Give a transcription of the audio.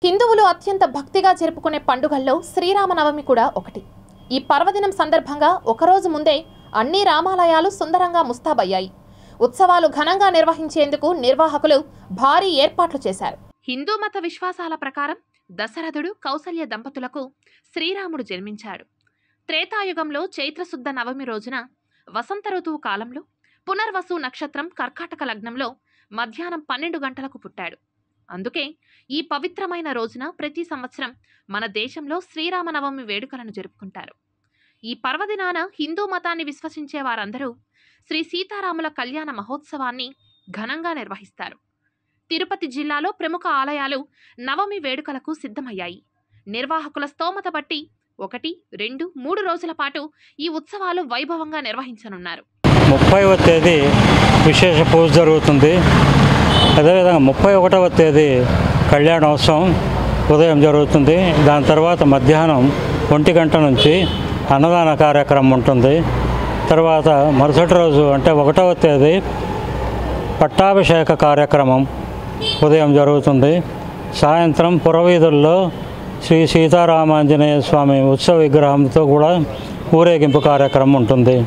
హిందువులు అత్యంత భక్తిగా జరుపుకునే పండుగల్లో శ్రీరామనవమి కూడా ఒకటి ఈ పర్వదినం సందర్భంగా ఒకరోజు ముందే అన్ని రామాలయాలు సుందరంగా ముస్తాబయ్యాయి ఉత్సవాలు ఘనంగా నిర్వహించేందుకు నిర్వాహకులు భారీ ఏర్పాట్లు చేశారు హిందూ మత విశ్వాసాల ప్రకారం దశరథుడు కౌసల్య దంపతులకు శ్రీరాముడు జన్మించాడు త్రేతాయుగంలో చైత్రశుద్ధ నవమి రోజున వసంత ఋతువు కాలంలో పునర్వసు నక్షత్రం కర్కాటక లగ్నంలో మధ్యాహ్నం పన్నెండు గంటలకు పుట్టాడు అందుకే ఈ పవిత్రమైన రోజున ప్రతి సంవత్సరం మన దేశంలో శ్రీరామనవమి వేడుకలను జరుపుకుంటారు ఈ పర్వదినాన హిందూ మతాన్ని విశ్వసించే వారందరూ శ్రీ సీతారాముల కళ్యాణ మహోత్సవాన్ని ఘనంగా నిర్వహిస్తారు తిరుపతి జిల్లాలో ప్రముఖ ఆలయాలు నవమి వేడుకలకు సిద్ధమయ్యాయి నిర్వాహకుల స్తోమత బట్టి ఒకటి రెండు మూడు రోజుల పాటు ఈ ఉత్సవాలు వైభవంగా నిర్వహించనున్నారు ముప్పైవ తేదీ విశేష పూజ జరుగుతుంది అదేవిధంగా ముప్పై ఒకటవ తేదీ కళ్యాణోత్సవం ఉదయం జరుగుతుంది దాని తర్వాత మధ్యాహ్నం ఒంటి గంట నుంచి అన్నదాన కార్యక్రమం ఉంటుంది తర్వాత మరుసటి రోజు అంటే ఒకటవ తేదీ పట్టాభిషేక కార్యక్రమం ఉదయం జరుగుతుంది సాయంత్రం పురవీధుల్లో శ్రీ సీతారామాంజనేయ స్వామి ఉత్సవ విగ్రహంతో కూడా ఊరేగింపు కార్యక్రమం ఉంటుంది